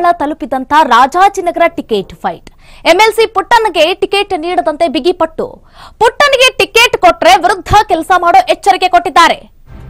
ತಲುಪಿದಂತ Rajajinagar ticket fight MLC ಪುಟ್ಟನ್ಗೆ ticket ನೀಡದಂತೆ ಬಿಗಿಪಟ್ಟು ಪುಟ್ಟನ್ಗೆ ಟಿಕೆಟ್ ಕೊಟ್ರೆ ವಿರುದ್ಧ ಕೆಲಸ ಮಾಡೋ ಎಚ್ಚರಿಕೆ ಕೊಟ್ಟಿದ್ದಾರೆ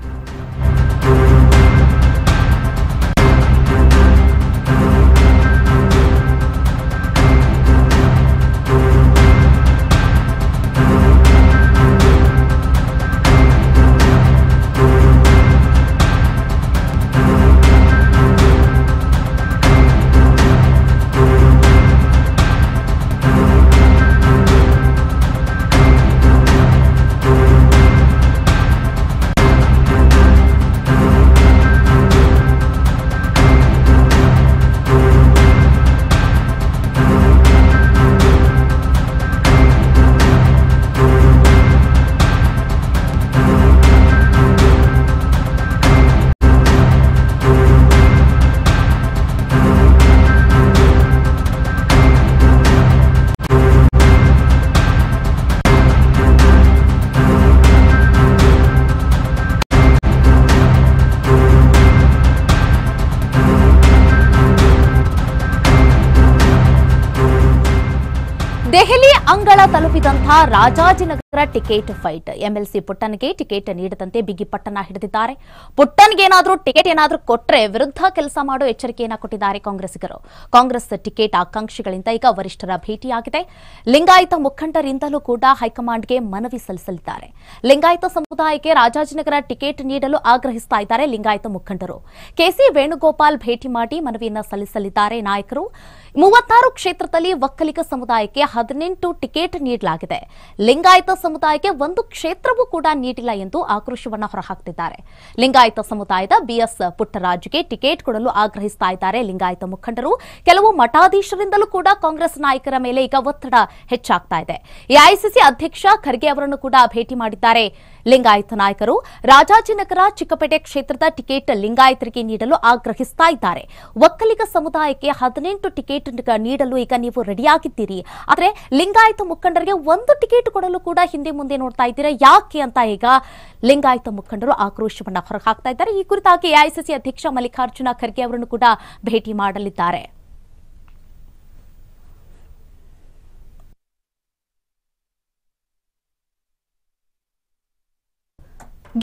ದೆಹಲಿ ಅಂಗಳ ತಲುಪಿದಂಥ ರಾಜಾಜಿನಗರ ಟಿಕೆಟ್ ಫೈಟ್ ಎಂಎಲ್ಸಿ ಪುಟ್ಟನ್ಗೆ ಟಿಕೆಟ್ ನೀಡದಂತೆ ಬಿಗಿ ಪಟ್ಟಣ ಹಿಡಿದಿದ್ದಾರೆ ಪುಟ್ಟನ್ಗೆ ಏನಾದ್ರೂ ಟಿಕೆಟ್ ಏನಾದ್ರೂ ಕೊಟ್ರೆ ವಿರುದ್ಧ ಕೆಲಸ ಮಾಡೋ ಎಚ್ಚರಿಕೆಯನ್ನ ಕೊಟ್ಟಿದ್ದಾರೆ ಕಾಂಗ್ರೆಸ್ಸಿಗರು ಕಾಂಗ್ರೆಸ್ ಟಿಕೆಟ್ ಆಕಾಂಕ್ಷಿಗಳಿಂದ ಈಗ ವರಿಷ್ಠರ ಭೇಟಿಯಾಗಿದೆ ಲಿಂಗಾಯತ ಮುಖಂಡರಿಂದಲೂ ಕೂಡ ಹೈಕಮಾಂಡ್ಗೆ ಮನವಿ ಸಲ್ಲಿಸಲಿದ್ದಾರೆ ಲಿಂಗಾಯತ ಸಮುದಾಯಕ್ಕೆ ರಾಜಾಜಿನಗರ ಟಿಕೆಟ್ ನೀಡಲು ಆಗ್ರಹಿಸ್ತಾ ಇದ್ದಾರೆ ಲಿಂಗಾಯತ ಮುಖಂಡರು ಕೆಸಿ ವೇಣುಗೋಪಾಲ್ ಭೇಟಿ ಮಾಡಿ ಮನವಿಯನ್ನ ಸಲ್ಲಿಸಲಿದ್ದಾರೆ ನಾಯಕರು ಮೂವತ್ತಾರು ಕ್ಷೇತ್ರದಲ್ಲಿ ಒಕ್ಕಲಿಗ ಸಮುದಾಯಕ್ಕೆ ಹದಿನೆಂಟು ಟಿಕೆಟ್ ನೀಡಲಾಗಿದೆ ಲಿಂಗಾಯತ ಸಮುದಾಯಕ್ಕೆ ಒಂದು ಕ್ಷೇತ್ರವೂ ಕೂಡ ನೀಡಿಲ್ಲ ಎಂದು ಆಕ್ರೋಶವನ್ನ ಹೊರಹಾಕ್ತಿದ್ದಾರೆ ಲಿಂಗಾಯತ ಸಮುದಾಯದ ಬಿಎಸ್ ಪುಟ್ಟರಾಜ್ಗೆ ಟಿಕೆಟ್ ಕೊಡಲು ಆಗ್ರಹಿಸ್ತಾ ಇದ್ದಾರೆ ಲಿಂಗಾಯತ ಮುಖಂಡರು ಕೆಲವು ಮಠಾಧೀಶರಿಂದಲೂ ಕೂಡ ಕಾಂಗ್ರೆಸ್ ನಾಯಕರ ಮೇಲೆ ಈಗ ಒತ್ತಡ ಹೆಚ್ಚಾಗ್ತಾ ಇದೆ ಎಐಸಿಸಿ ಅಧ್ಯಕ್ಷ ಖರ್ಗೆ ಅವರನ್ನು ಕೂಡ ಭೇಟಿ ಮಾಡಿದ್ದಾರೆ ಲಿಂಗಾಯತ ನಾಯಕರು ರಾಜಾಜಿನಗರ ಚಿಕ್ಕಪೇಟೆ ಕ್ಷೇತ್ರದ ಟಿಕೆಟ್ ಲಿಂಗಾಯತರಿಗೆ ನೀಡಲು ಆಗ್ರಹಿಸ್ತಾ ಇದ್ದಾರೆ ಒಕ್ಕಲಿಗ ಸಮುದಾಯಕ್ಕೆ ಹದಿನೆಂಟು ಟಿಕೆಟ್ ನೀಡಲು ಈಗ ನೀವು ರೆಡಿಯಾಗಿದ್ದೀರಿ ಆದ್ರೆ ಲಿಂಗಾಯತ ಮುಖಂಡರಿಗೆ ಒಂದು ಟಿಕೆಟ್ ಕೊಡಲು ಕೂಡ ಹಿಂದೆ ಮುಂದೆ ನೋಡ್ತಾ ಇದ್ದೀರಾ ಯಾಕೆ ಅಂತ ಈಗ ಲಿಂಗಾಯತ ಮುಖಂಡರು ಆಕ್ರೋಶವನ್ನ ಹೊರಹಾಕ್ತಾ ಇದ್ದಾರೆ ಈ ಕುರಿತಾಗಿ ಎಐಸಿಸಿ ಅಧ್ಯಕ್ಷ ಮಲ್ಲಿಕಾರ್ಜುನ ಖರ್ಗೆ ಅವರನ್ನು ಕೂಡ ಭೇಟಿ ಮಾಡಲಿದ್ದಾರೆ